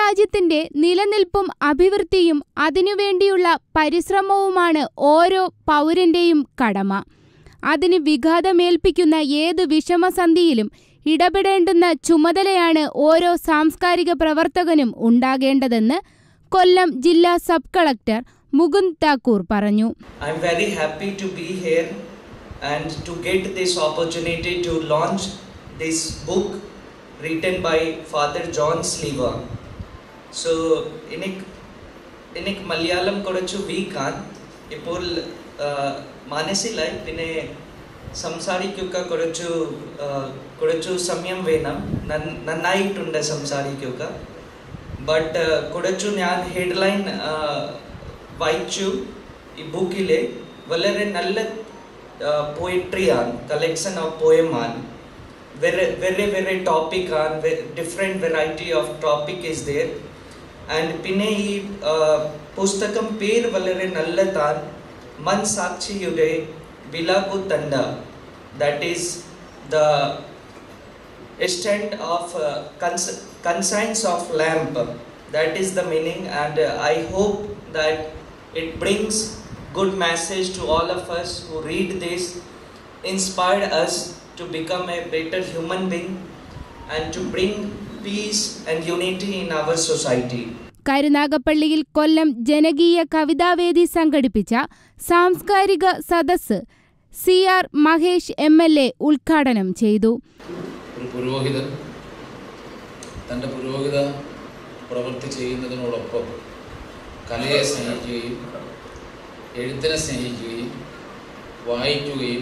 രാജ്യത്തിന്റെ നിലനിൽപ്പും അഭിവൃദ്ധിയും അതിനുവേണ്ടിയുള്ള പരിശ്രമവുമാണ് ഓരോ പൗരന്റെയും കടമ അതിന് വിഘാതമേൽപ്പിക്കുന്ന ഏത് വിഷമസന്ധിയിലും ഇടപെടേണ്ടുന്ന ചുമതലയാണ് ഓരോ സാംസ്കാരിക പ്രവർത്തകനും ഉണ്ടാകേണ്ടതെന്ന് കൊല്ലം ജില്ലാ സബ് കളക്ടർ മുകുന്ദ് താക്കൂർ പറഞ്ഞു I'm very happy to be here and to get this opportunity to launch this book written by Father John Sliwa. So, എനിക്ക് എനിക്ക് മലയാളം കുറച്ച് വീക്കാണ് ഇപ്പോൾ മനസ്സിലായി പിന്നെ സംസാരിക്കുക കുറച്ചു കുറച്ചു സമയം വേണം നന്നായിട്ടുണ്ട് സംസാരിക്കുക ബട്ട് കുറച്ചു ഞാൻ ഹെഡ്ലൈൻ വായിച്ചു ഈ ബുക്കിലെ വളരെ നല്ല പോയിട്രിയാണ് കളക്ഷൻ ഓഫ് പോയമാണ് വെറെ വെറെ വെറെ ടോപ്പിക് ആണ് different variety of topic is there and പിന്നെ ഈ പുസ്തകം പേര് വളരെ നല്ലതാണ് മൻ സാക്ഷിയുടെ വിലാകു തണ്ട that is the extent of uh, cons- conscience of lamp that is the meaning and uh, i hope that it brings good message to all of us who read this inspired us to become a better human being and to bring peace and unity in our society കരുനാഗപ്പള്ളിയിൽ കൊല്ലം ജനകീയ കവിതാവേദി സംഘടിപ്പിച്ച സാംസ്കാരിക സദസ്സ് C R Mahesh M L A ഉദ്ഘാടനം ചെയ്തു ഒരു പുരോഹിതൻ തൻ്റെ പുരോഹിത പ്രവൃത്തി ചെയ്യുന്നതിനോടൊപ്പം കലയെ സ്നേഹിക്കുകയും എഴുത്തിനെ സ്നേഹിക്കുകയും വായിക്കുകയും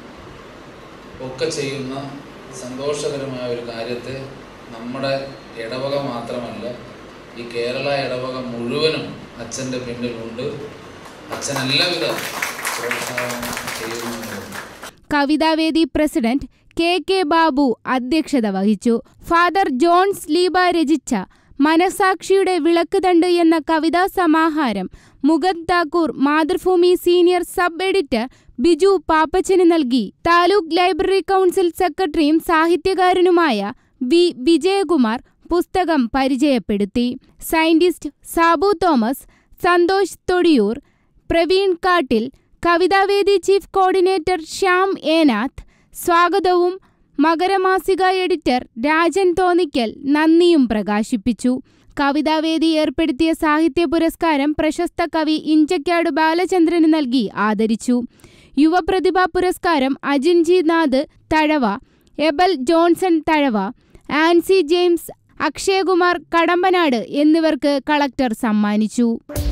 ഒക്കെ ചെയ്യുന്ന സന്തോഷകരമായ ഒരു കാര്യത്തെ നമ്മുടെ ഇടവക മാത്രമല്ല ഈ കേരള ഇടവക മുഴുവനും അച്ഛൻ്റെ പിന്നിലുണ്ട് അച്ഛൻ എല്ലാവിധ പ്രോത്സാഹനം ചെയ്യുന്നുണ്ട് കവിതാവേദി പ്രസിഡന്റ് കെ കെ ബാബു അധ്യക്ഷത വഹിച്ചു ഫാദർ ജോൺ സ്ലീബ രചിച്ച മനസാക്ഷിയുടെ വിളക്കുതണ്ട് എന്ന കവിതാ സമാഹാരം Mugath Thakur Mathrubhumi senior sub editor Biju പാപ്പച്ചന് നൽകി താലൂക്ക് ലൈബ്രറി കൗൺസിൽ സെക്രട്ടറിയും സാഹിത്യകാരനുമായ വി വിജയകുമാർ പുസ്തകം പരിചയപ്പെടുത്തി സയന്റിസ്റ്റ് സാബു തോമസ് സന്തോഷ് തൊടിയൂർ പ്രവീൺ കാട്ടിൽ കവിതാവേദി ചീഫ് കോർഡിനേറ്റർ ശ്യാം ഏനാഥ് സ്വാഗതവും മകരമാസിക എഡിറ്റർ രാജൻ തോന്നിക്കൽ നന്ദിയും പ്രകാശിപ്പിച്ചു കവിതാവേദി ഏർപ്പെടുത്തിയ സാഹിത്യ പുരസ്കാരം പ്രശസ്ത കവി ഇഞ്ചക്കാട് ബാലചന്ദ്രന് നൽകി ആദരിച്ചു യുവപ്രതിഭാ പുരസ്കാരം അജിൻജി നാഥ് തഴവ എബൽ ജോൺസൺ തഴവ ആൻസി ജെയിംസ് അക്ഷയകുമാർ കടമ്പനാട് എന്നിവർക്ക് കളക്ടർ സമ്മാനിച്ചു